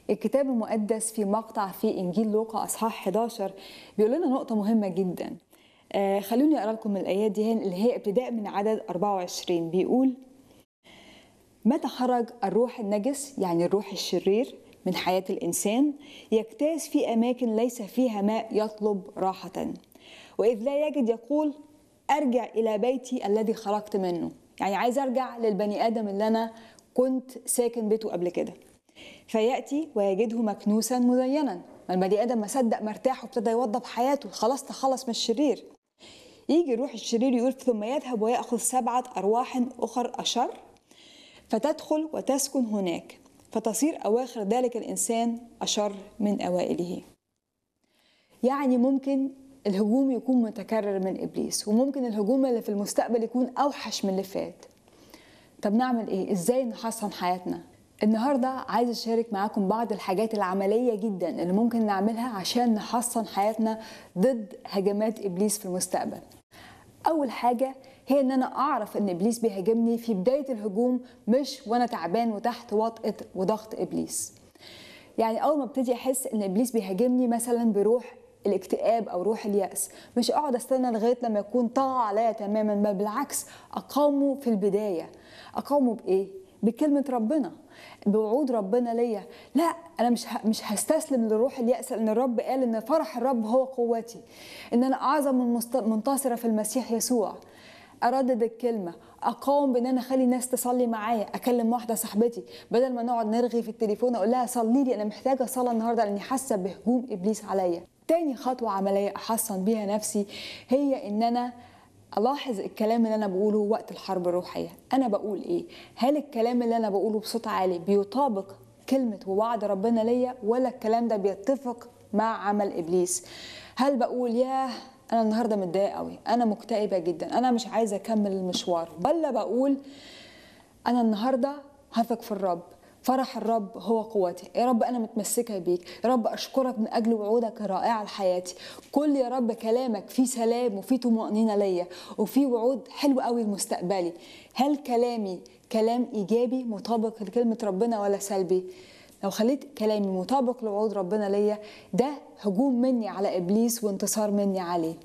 الكتاب المقدس في مقطع في انجيل لوقا اصحاح 11 بيقول لنا نقطه مهمه جدا آه خلوني اقرا لكم الايات دي اللي هي ابتداء من عدد 24 بيقول متى خرج الروح النجس يعني الروح الشرير من حياه الانسان يجتاز في اماكن ليس فيها ماء يطلب راحه واذ لا يجد يقول ارجع الى بيتي الذي خرجت منه يعني عايز ارجع للبني ادم اللي انا كنت ساكن بيته قبل كده فياتي ويجده مكنوسا مزينا ما البني ادم ما صدق مرتاح وابتدى يوضب حياته خلاص تخلص من الشرير يجي الروح الشرير يقول ثم يذهب وياخذ سبعه ارواح اخر اشر فتدخل وتسكن هناك فتصير اواخر ذلك الانسان اشر من اوائله يعني ممكن الهجوم يكون متكرر من ابليس وممكن الهجوم اللي في المستقبل يكون اوحش من اللي فات طب نعمل ايه ازاي نحسن حياتنا النهارده عايزه اشارك معاكم بعض الحاجات العمليه جدا اللي ممكن نعملها عشان نحسن حياتنا ضد هجمات ابليس في المستقبل اول حاجه هي ان انا اعرف ان ابليس بيهاجمني في بدايه الهجوم مش وانا تعبان وتحت وطأة وضغط ابليس يعني اول ما ابتدي احس ان ابليس بيهاجمني مثلا بروح الاكتئاب او روح الياس مش اقعد استنى لغايه لما يكون طغى عليا تماما بل بالعكس اقاومه في البدايه اقاومه بايه بكلمه ربنا بوعود ربنا ليا لا انا مش مش هستسلم لروح الياس لان الرب قال ان فرح الرب هو قوتي ان انا اعظم من منتصره في المسيح يسوع اردد الكلمه اقاوم بان انا اخلي الناس تصلي معايا اكلم واحده صاحبتي بدل ما نقعد نرغي في التليفون اقول لها صلي لي انا محتاجه صلاه النهارده لاني حاسه بهجوم ابليس عليا تاني خطوه عمليه احصن بيها نفسي هي ان انا الاحظ الكلام اللي انا بقوله وقت الحرب الروحيه انا بقول ايه هل الكلام اللي انا بقوله بصوت عالي بيطابق كلمه ووعد ربنا ليا ولا الكلام ده بيتفق مع عمل ابليس هل بقول ياه انا النهارده متضايقه قوي انا مكتئبه جدا انا مش عايزه اكمل المشوار ولا بقول انا النهارده هثق في الرب فرح الرب هو قوتي يا رب انا متمسكه بيك يا رب اشكرك من اجل وعودك الرائعه لحياتي كل يا رب كلامك فيه سلام وفيه طمانينه ليا وفيه وعود حلوه قوي لمستقبلي هل كلامي كلام ايجابي مطابق لكلمه ربنا ولا سلبي لو خليت كلامي مطابق لوعود ربنا ليا ده هجوم مني على ابليس وانتصار مني عليه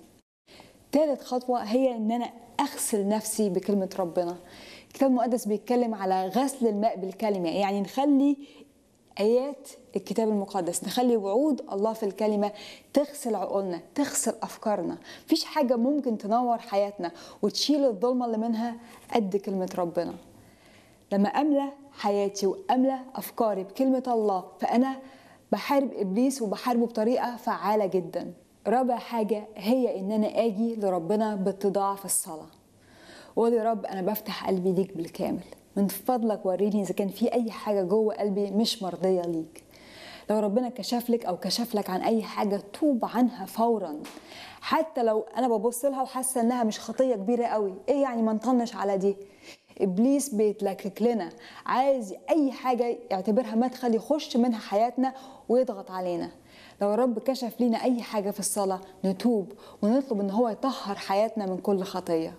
ثالث خطوه هي ان انا اغسل نفسي بكلمه ربنا الكتاب المقدس بيتكلم على غسل الماء بالكلمه يعني نخلي ايات الكتاب المقدس نخلي وعود الله في الكلمه تغسل عقولنا تغسل افكارنا مفيش حاجه ممكن تنور حياتنا وتشيل الظلمه اللي منها قد كلمه ربنا لما املى حياتي واملى افكاري بكلمه الله فانا بحارب ابليس وبحاربه بطريقه فعاله جدا رابع حاجه هي ان انا اجي لربنا باتضاع في الصلاه وقول يا رب انا بفتح قلبي ليك بالكامل من فضلك وريني اذا كان في اي حاجه جوه قلبي مش مرضيه ليك لو ربنا كشف لك او كشف لك عن اي حاجه توب عنها فورا حتى لو انا ببص لها وحاسه انها مش خطيه كبيره قوي ايه يعني ما نطنش على دي ابليس بيتلكك لنا عايز اي حاجه يعتبرها مدخل يخش منها حياتنا ويضغط علينا لو الرب كشف لنا اي حاجه في الصلاه نتوب ونطلب ان هو يطهر حياتنا من كل خطيه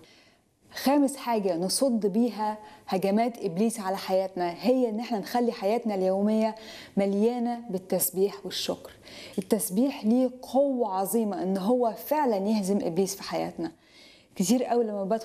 خامس حاجة نصد بيها هجمات إبليس على حياتنا هي إن احنا نخلي حياتنا اليومية مليانة بالتسبيح والشكر التسبيح ليه قوة عظيمة إن هو فعلا يهزم إبليس في حياتنا كتير قوي لما بدخل